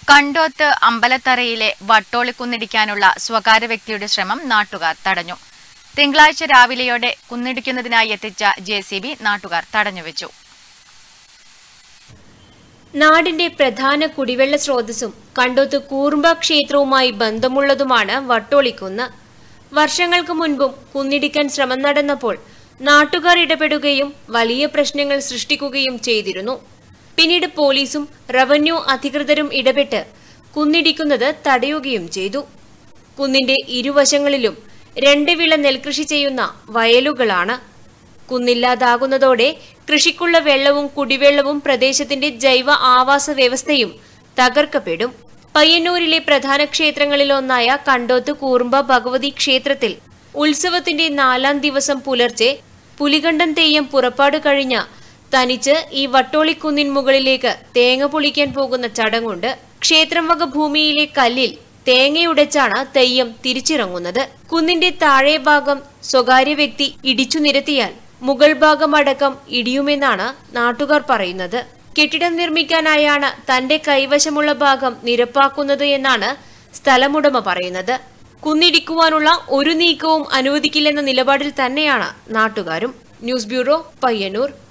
കണ്ടോത്ത് അമ്പലത്തറയിലെ വട്ടോളി കുന്നിടിക്കാനുള്ള സ്വകാര്യ വ്യക്തിയുടെ ശ്രമം നാട്ടുകാർ തടഞ്ഞു തിങ്കളാഴ്ച രാവിലെയോടെ കുന്നിടിക്കുന്നതിനായി എത്തിച്ച ജെ സി ബി നാട്ടുകാർ തടഞ്ഞുവെച്ചു നാടിന്റെ പ്രധാന കുടിവെള്ള സ്രോതസ്സും കണ്ടോത്ത് കൂർമ്പ ക്ഷേത്രവുമായി ബന്ധമുള്ളതുമാണ് വട്ടോളിക്കുന്ന് വർഷങ്ങൾക്ക് മുൻപും കുന്നിടിക്കാൻ ശ്രമം നടന്നപ്പോൾ നാട്ടുകാർ ഇടപെടുകയും വലിയ പ്രശ്നങ്ങൾ സൃഷ്ടിക്കുകയും ചെയ്തിരുന്നു പിന്നീട് പോലീസും റവന്യൂ അധികൃതരും ഇടപെട്ട് കുന്നിടിക്കുന്നത് തടയുകയും ചെയ്തു കുന്നിന്റെ ഇരുവശങ്ങളിലും രണ്ട് വിള നെൽകൃഷി ചെയ്യുന്ന വയലുകളാണ് കുന്നില്ലാതാകുന്നതോടെ കൃഷിക്കുള്ള വെള്ളവും കുടിവെള്ളവും പ്രദേശത്തിന്റെ ജൈവ ആവാസ വ്യവസ്ഥയും തകർക്കപ്പെടും പയ്യന്നൂരിലെ പ്രധാന ക്ഷേത്രങ്ങളിലൊന്നായ കണ്ടോത്ത് കൂർമ്പ ഭഗവതി ക്ഷേത്രത്തിൽ ഉത്സവത്തിന്റെ നാലാം ദിവസം പുലർച്ചെ പുലികണ്ഠൻ തെയ്യം പുറപ്പാട് കഴിഞ്ഞ തനിച്ച് ഈ വട്ടോളിക്കുന്നിൻ മുകളിലേക്ക് തേങ്ങ പൊളിക്കാൻ പോകുന്ന ചടങ്ങുണ്ട് ക്ഷേത്രം വക ഭൂമിയിലെ കല്ലിൽ തേങ്ങയുടച്ചാണ് തെയ്യം തിരിച്ചിറങ്ങുന്നത് കുന്നിന്റെ താഴെ ഭാഗം സ്വകാര്യ വ്യക്തി ഇടിച്ചു നിരത്തിയാൽ മുകൾ ഭാഗം അടക്കം ഇടിയുമെന്നാണ് നാട്ടുകാർ പറയുന്നത് കെട്ടിടം നിർമ്മിക്കാനായാണ് തന്റെ കൈവശമുള്ള ഭാഗം നിരപ്പാക്കുന്നത് എന്നാണ് സ്ഥലമുടമ പറയുന്നത് കുന്നിടിക്കുവാനുള്ള ഒരു നീക്കവും അനുവദിക്കില്ലെന്ന നിലപാടിൽ തന്നെയാണ് നാട്ടുകാരും ന്യൂസ് ബ്യൂറോ പയ്യന്നൂർ